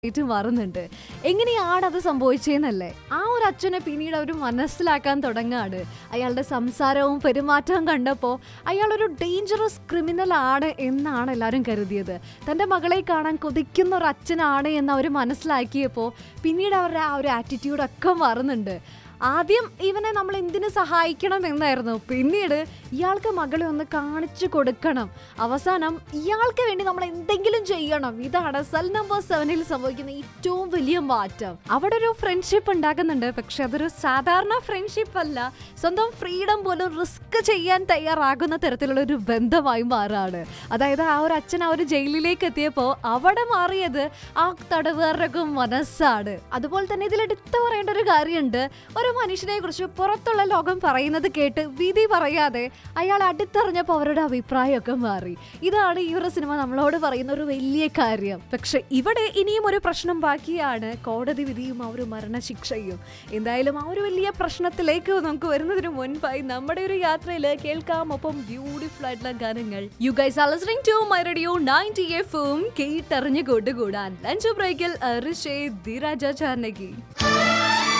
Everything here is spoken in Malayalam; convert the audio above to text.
ആയിട്ട് മാറുന്നുണ്ട് എങ്ങനെയാണ് അത് സംഭവിച്ചതെന്നല്ലേ ആ ഒരു അച്ഛനെ പിന്നീട് അവർ മനസ്സിലാക്കാൻ തുടങ്ങാണ് അയാളുടെ സംസാരവും പെരുമാറ്റവും കണ്ടപ്പോൾ അയാൾ ഒരു ഡേഞ്ചറസ് ക്രിമിനൽ ആണ് എന്നാണ് എല്ലാവരും കരുതിയത് തൻ്റെ മകളെ കാണാൻ കൊതിക്കുന്ന ഒരു അച്ഛനാണ് എന്ന് അവർ മനസ്സിലാക്കിയപ്പോൾ പിന്നീട് അവരുടെ ആ ഒരു ആറ്റിറ്റ്യൂഡൊക്കെ മാറുന്നുണ്ട് ആദ്യം ഇവനെ നമ്മൾ എന്തിനു സഹായിക്കണം എന്നായിരുന്നു പിന്നീട് ഇയാൾക്ക് മകളെ ഒന്ന് കാണിച്ചു കൊടുക്കണം അവസാനം ഇയാൾക്ക് വേണ്ടി നമ്മൾ എന്തെങ്കിലും ചെയ്യണം ഇതാണ് സെൽ നമ്പർ സെവനിൽ സംഭവിക്കുന്ന ഏറ്റവും വലിയ മാറ്റം അവിടെ ഒരു ഫ്രണ്ട്ഷിപ്പ് ഉണ്ടാക്കുന്നുണ്ട് പക്ഷെ അതൊരു സാധാരണ ഫ്രണ്ട്ഷിപ്പ് അല്ല സ്വന്തം ഫ്രീഡം പോലും റിസ്ക് ചെയ്യാൻ തയ്യാറാകുന്ന തരത്തിലുള്ള ഒരു ബന്ധമായി മാറാണ് അതായത് ആ ഒരു അച്ഛൻ ആ ഒരു ജയിലിലേക്ക് എത്തിയപ്പോൾ അവിടെ മാറിയത് ആ തടവുകാരുടെ മനസ്സാണ് അതുപോലെ തന്നെ ഇതിൽ എടുത്തു പറയേണ്ട ഒരു കാര്യമുണ്ട് ഒരു മനുഷ്യനെ കുറിച്ച് പുറത്തുള്ള ലോകം പറയുന്നത് കേട്ട് വിധി പറയാതെ അയാൾ അടുത്തറിഞ്ഞപ്പോൾ അവരുടെ അഭിപ്രായമൊക്കെ മാറി ഇതാണ് ഈ ഒരു സിനിമ നമ്മളോട് പറയുന്ന ഒരു വലിയ കാര്യം പക്ഷെ ഇവിടെ ഇനിയും ഒരു പ്രശ്നം ബാക്കിയാണ് കോടതി വിധിയും ആ ഒരു മരണശിക്ഷയും എന്തായാലും ആ ഒരു വലിയ പ്രശ്നത്തിലേക്ക് നമുക്ക് വരുന്നതിന് മുൻപായി നമ്മുടെ ഒരു യാത്രയിൽ കേൾക്കാം ഒപ്പം ബ്യൂട്ടിഫുൾ ആയിട്ടുള്ള ഗാനങ്ങൾ you guys are listening to my radio 90 എഫും കേട്ടറിഞ്ഞു കൊണ്ടുകൂടാൻ ലഞ്ച് ബ്രേക്കിൽ ഋഷേ ധീരാജ ചാനകി